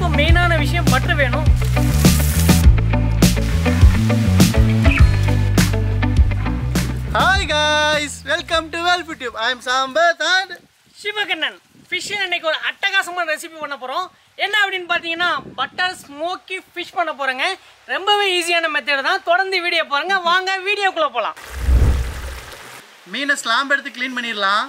ரொம்ப மெயினான விஷயம் பட்டர் வேணும் ஹாய் காய்ஸ் வெல்கம் டு வெல்ஃப் YouTube I am Sampath and Sivakannan fish இன்னைக்கு ஒரு அட்டகாசமான ரெசிபி பண்ண போகிறோம் என்ன அப்படின்னு பார்த்தீங்கன்னா பட்டர் ஸ்மோக்கி ஃபிஷ் பண்ண போகிறோங்க ரொம்பவே ஈஸியான மெத்தட் தான் தொடர்ந்து வீடியோ பாருங்க வாங்க வீடியோக்குள்ளே போகலாம் மீனை ஸ்லாம்ப் எடுத்து க்ளீன் பண்ணிடலாம்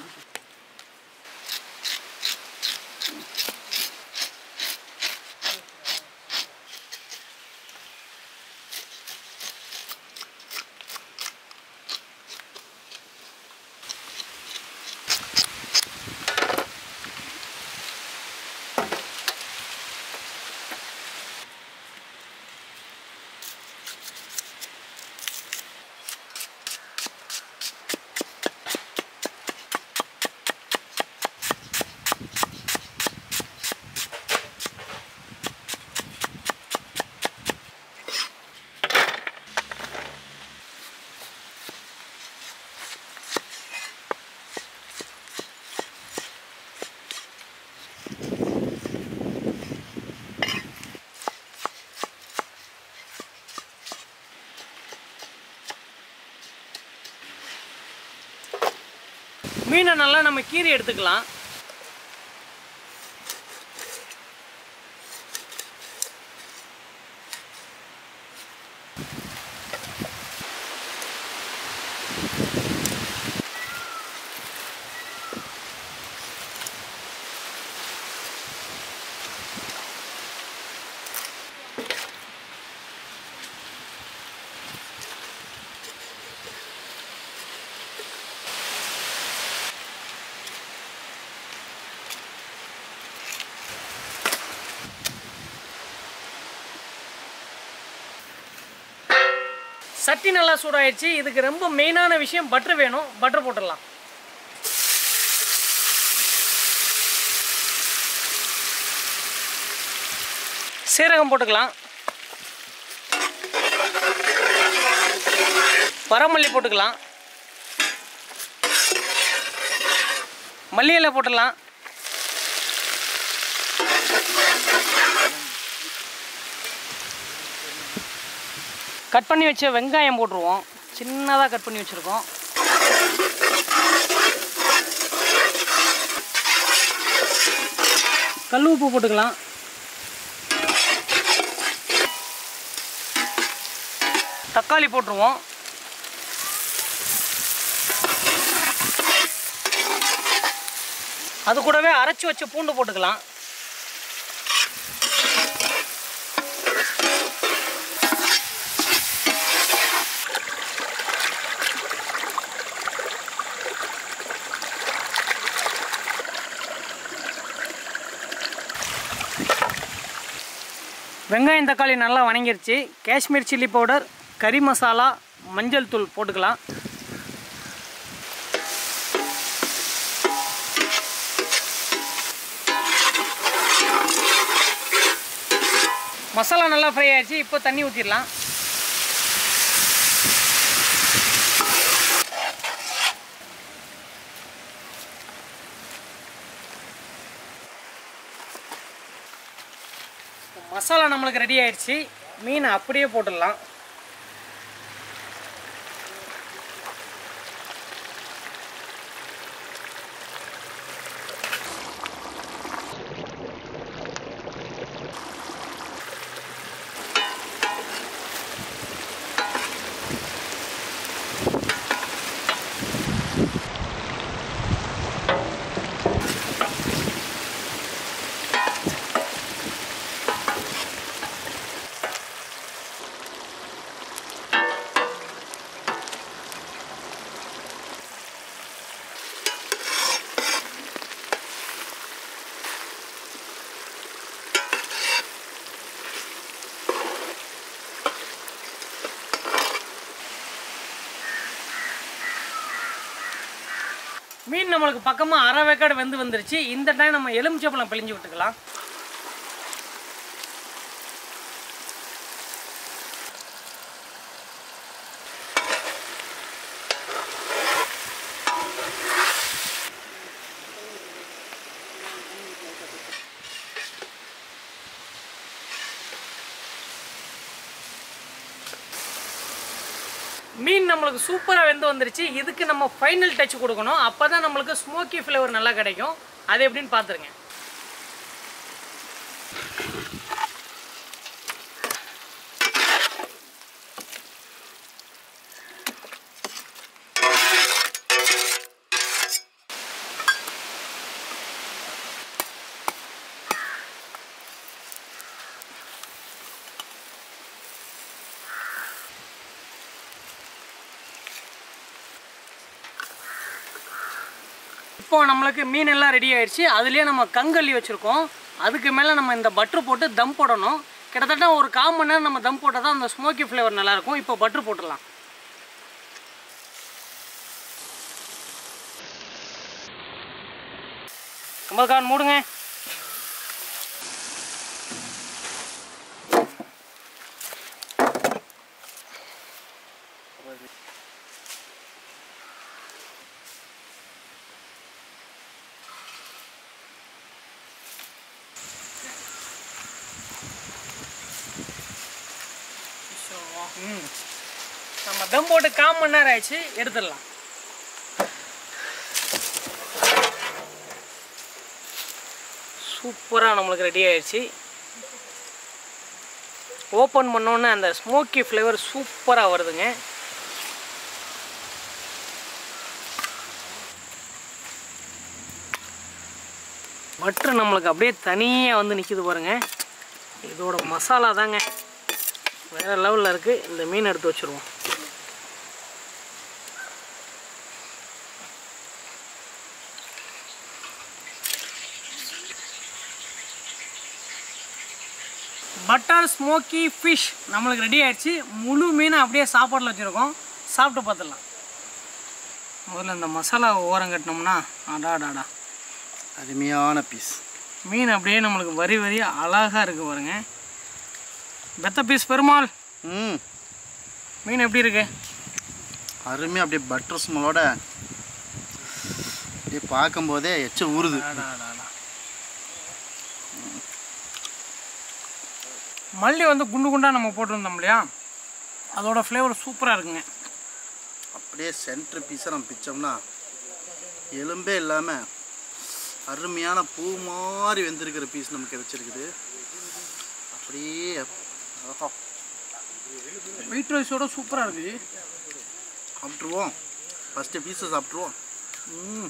மீனை நல்லா நம்ம கீரி எடுத்துக்கலாம் சட்டி நல்லா சூடாயிடுச்சு இதுக்கு ரொம்ப மெயினான விஷயம் பட்டர் வேணும் பட்டர் போட்டுடலாம் சீரகம் போட்டுக்கலாம் வரமல்லி போட்டுக்கலாம் மல்லி இலை போட்டுடலாம் கட் பண்ணி வச்ச வெங்காயம் போட்டுருவோம் சின்னதாக கட் பண்ணி வச்சுருக்கோம் கல் உப்பு போட்டுக்கலாம் தக்காளி போட்டுருவோம் அது கூடவே அரைச்சி வச்ச பூண்டு போட்டுக்கலாம் வெங்காயம் தக்காளி நல்லா வணங்கிருச்சு காஷ்மீர் சில்லி பவுடர் கறி மசாலா மஞ்சள் தூள் போட்டுக்கலாம் மசாலா நல்லா ஃப்ரை ஆயிடுச்சு இப்போ தண்ணி ஊற்றிடலாம் மசாலா நம்மளுக்கு ரெடி ஆயிடுச்சு மீனை அப்படியே போட்டுடலாம் மீன் நம்மளுக்கு பக்கமாக அரை வேக்காடு வெந்து வந்துருச்சு இந்த டைம் நம்ம எலுமிச்சப்பழம் பிழிஞ்சு விட்டுக்கலாம் மீன் நம்மளுக்கு சூப்பராக வெந்து வந்துருச்சு இதுக்கு நம்ம ஃபைனல் டச் கொடுக்கணும் அப்போ தான் நம்மளுக்கு ஸ்மோக்கி ஃப்ளேவர் நல்லா கிடைக்கும் அது எப்படின்னு பார்த்துருங்க இப்போ நம்மளுக்கு மீன் எல்லாம் ரெடி ஆயிடுச்சு அதுலேயே நம்ம கங்கல்லி வச்சுருக்கோம் அதுக்கு மேலே நம்ம இந்த பட்ரு போட்டு தம் போடணும் கிட்டத்தட்ட ஒரு கால் மணி நேரம் நம்ம தம் போட்டால் தான் அந்த ஸ்மோக்கி ஃப்ளேவர் நல்லாயிருக்கும் இப்போ பட்ரு போட்டுடலாம் கமல்கான் மூடுங்க ம் நம்ம தம் போட்டு கால் மணி நேரம் ஆயிடுச்சு எடுத்துடலாம் சூப்பராக நம்மளுக்கு ரெடி ஆயிடுச்சு ஓப்பன் பண்ணோன்னே அந்த ஸ்மோக்கி ஃப்ளேவர் சூப்பராக வருதுங்க பட்ரு நம்மளுக்கு அப்படியே தனியாக வந்து நிற்கிது பாருங்க இதோட மசாலா தாங்க வேறு லெவலில் இருக்குது இந்த மீன் எடுத்து வச்சுருவோம் பட்டர் ஸ்மோக்கி ஃபிஷ் நம்மளுக்கு ரெடி ஆயிடுச்சு முழு மீனை அப்படியே சாப்பாட்டில் வச்சுருக்கோம் சாப்பிட்டு பார்த்துடலாம் முதல்ல இந்த மசாலா ஓரம் கட்டினோம்னா அடாடாடா அருமையான பீஸ் மீன் அப்படியே நம்மளுக்கு வரி வரி அழகாக இருக்குது பாருங்க பெத்த பீஸ் பெருமாள் ம் மீன் எப்படி இருக்கு அருமையாக அப்படியே பட்டர் ஸ்மெல்லோட அப்படியே பார்க்கும்போதே எச்ச ஊறுது மல்லி வந்து குண்டு குண்டாக நம்ம போட்டிருந்தோம் இல்லையா அதோட ஃப்ளேவர் சூப்பராக இருக்குங்க அப்படியே சென்டர் பீஸை நம்ம பிச்சோம்னா எலும்பே இல்லாமல் அருமையான பூ மாதிரி வெந்திருக்கிற பீஸ் நமக்கு கிடைச்சிருக்குது அப்படியே ஆஹா, ஒயிட் ரைஸோட சூப்பராக இருக்குது சாப்பிட்ருவோம் ஃபஸ்ட்டு பீஸை சாப்பிட்ருவோம் ம்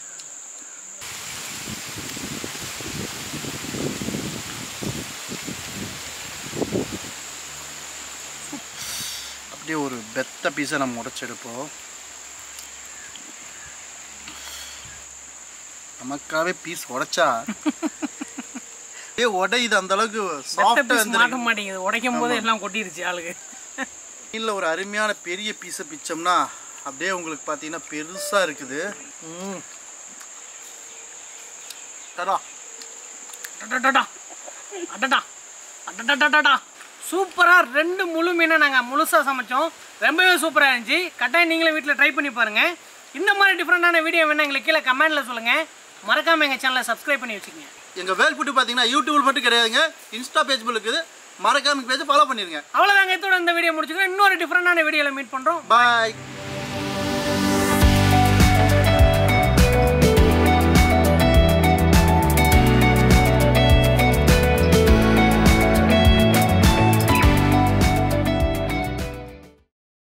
அப்படியே ஒரு பெத்த பீஸை நம்ம உடைச்செடுப்போம் நமக்காகவே பீஸ் உடைச்சா அப்படியே உடையுது அந்த அளவுக்கு பெத்த சாஃப்டாக பீஸ் வந்து மாட்ட மாட்டேங்குது உடைக்கும் போது எல்லாம் கொட்டிருச்சு ஆளுக்கு மீனில் ஒரு அருமையான பெரிய பீஸை பிச்சோம்னா அப்படியே உங்களுக்கு பார்த்தீங்கன்னா பெருசாக இருக்குது ம் தடா அடடடா அடடா அடடடடா சூப்பராக ரெண்டு முழு மீனை நாங்கள் முழுசாக சமைச்சோம் ரொம்பவே சூப்பராக இருந்துச்சு கட்டாயம் நீங்களும் வீட்டில் ட்ரை பண்ணி பாருங்கள் இந்த மாதிரி டிஃப்ரெண்டான வீடியோ வேணா எங்களுக்கு கீழே கமெண்ட்டில் சொல்லுங்கள் மறக்காமல் எங்கள் சேனலை சப்ஸ்கிரைப் பண்ணி வச்சுக்கோங்க எங்கள் வேல்புட்டு பார்த்தீங்கன்னா யூடியூப் மட்டும் கிடையாதுங்க இன்ஸ்டா பேஜ் இருக்குது மறக்காம பேஜை ஃபாலோ பண்ணிடுங்க அவ்வளோதாங்க இதோட இந்த வீடியோ முடிச்சுக்கிறோம் இன்னொரு டிஃப்ரெண்டான வீடியோவில் மீட் பண்ணுறோம் பாய்